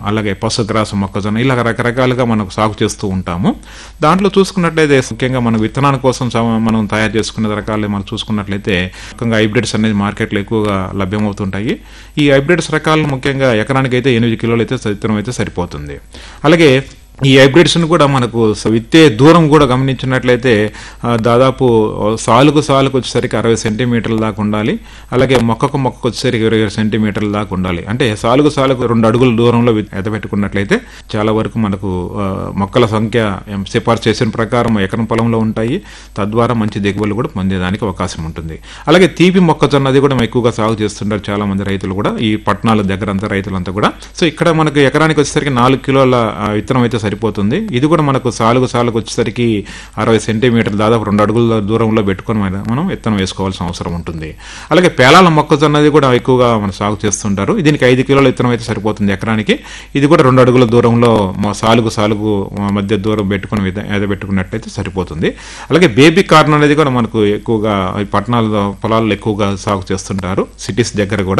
అలాగే పసుగ్రాస మొక్కజొన్న ఇలా రకరకాలుగా మనకు సాగు చేస్తూ ఉంటాము దాంట్లో చూసుకున్నట్లయితే ముఖ్యంగా మన విత్తనాల కోసం సమ- మనం తయారు చేసుకునే రకాలు మనం చూసుకున్నట్లయితే ముఖ్యంగా హైబ్రిడ్స్ అనేది మార్కెట్లో ఎక్కువగా లభ్యమవుతుంటాయి ఈ హైబ్రిడ్స్ రకాలు ముఖ్యంగా ఎకరానికి అయితే ఎనిమిది కిలోలు అయితే విత్తనం అయితే సరిపోతుంది అలాగే ఈ హైబ్రిడ్స్ కూడా మనకు స- విత్తే దూరం కూడా గమనించినట్లయితే ఆ, దాదాపు సాలుకు సాలుకు వచ్చేసరికి అరవై సెంటీమీటర్ల దాకా ఉండాలి అలాగే మొక్కకు మొక్కకు వచ్చేసరికి ఇరవై సెంటీమీటర్ల దాకా ఉండాలి అంటే సాలుకు సాలుకు రెండు అడుగుల దూరంలో విత్- ఎదబెట్టుకున్నట్లయితే చాలా వరకు మనకు ఆ, మొక్కల సంఖ్య ఎం- సిఫార్సు చేసిన ప్రకారం ఎకరం పొలంలో ఉంటాయి తద్వారా మంచి దిగుబడులు కూడా పొందేదానికి అవకాశం ఉంటుంది అలాగే తీపి మొక్కజొన్నది కూడా ఎక్కువగా సాగు చేస్తుంటారు చాలా మంది రైతులు కూడా ఈ పట్టణాల దగ్గర అంతా రైతులంతా కూడా సో ఇక్కడ మనకు ఎకరానికి వచ్చేసరికి నాలుగు కిలోల ఆ, విత్తనం అయితే సరిపోతుంది ఇది కూడా మనకు సాలుగు సాలుగు వచ్చేసరికి అరవై సెంటీమీటర్ దాదాపు రెండు అడుగుల దూరంలో పెట్టుకొని మన- మనం విత్తనం వేసుకోవాల్సిన అవసరం ఉంటుంది అలాగే పేలాల మొక్కజొన్నది కూడా ఎక్కువగా మనం సాగు చేస్తుంటారు దీనికి ఐదు కిలోల విత్తనం అయితే సరిపోతుంది ఎకరానికి ఇది కూడా రెండు అడుగుల దూరంలో మా సాలుగు సాలుగు మధ్య దూరం పెట్టుకుని పెట్టుకున్నట్టయితే సరిపోతుంది అలాగే బేబీ కార్న్ అనేది కూడా మనకు ఎక్కువగా ఈ పట్టణాల పొలాల్లో ఎక్కువగా సాగు చేస్తుంటారు సిటీస్ దగ్గర కూడా